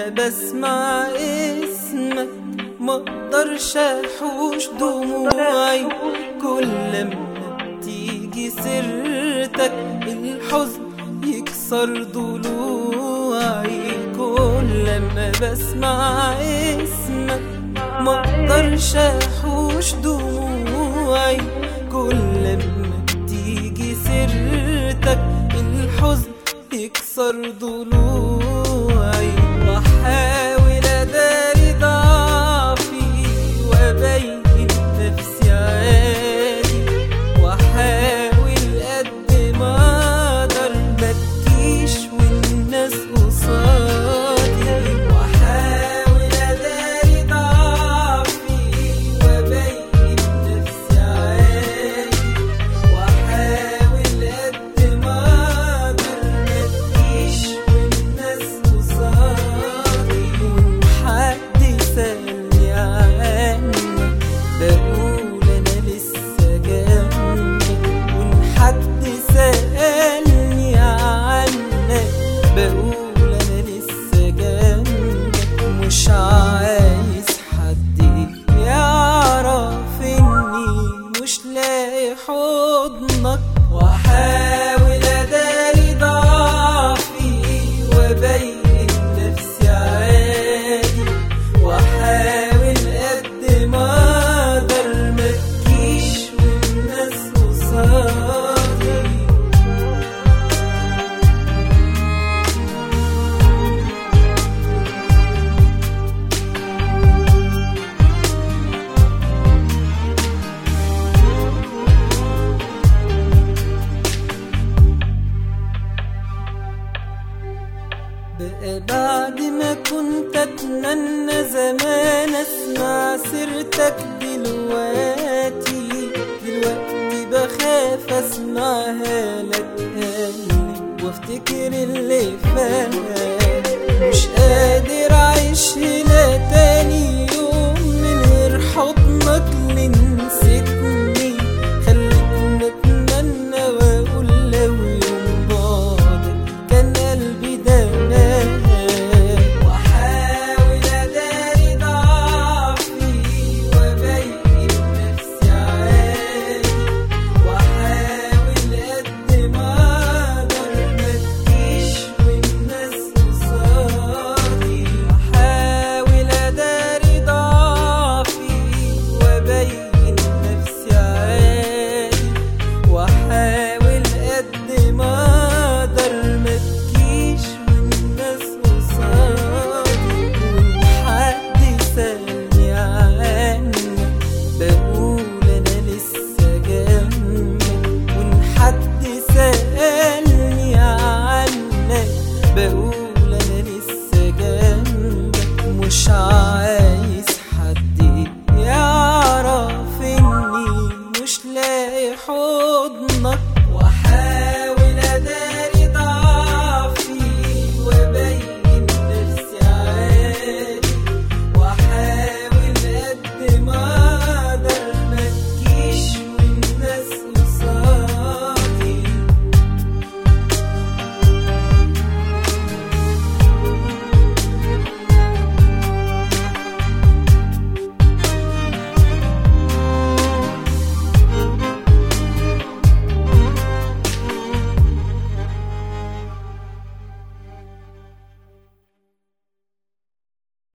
لما بسمع اسمك مقدرش احوش دموعي كل لما بتيجي سيرتك الحزن يكسر ضلوعي كل لما بسمع اسمك مقدرش احوش دموعي كل لما بتيجي سيرتك الحزن يكسر ضلوعي واحاول اداري ضعفي وابين نفسي عادي واحاول قد ما اقدر مبكيش والناس قصادي واحاول اداري ضعفي وابين نفسي عادي واحاول قد ما اقدر مبكيش والناس قصادي وإن حد سألني عنك بقول انا لسه جنبك وان حد سألني عنك بقول انا لسه جنبك مش عايز حد يعرف اني مش لاقي حضنك واحاول اداري ضعفي وابين نفسي عادي واحاول قد ما اقدر مبكيش والناس قصادي بقى بعد ما كنت اتمنى زمان اسمع سيرتك دلوقتي دلوقتي بخاف اسمعها لك قلبي وافتكر اللي فات مش قادر اعيش هنا تاني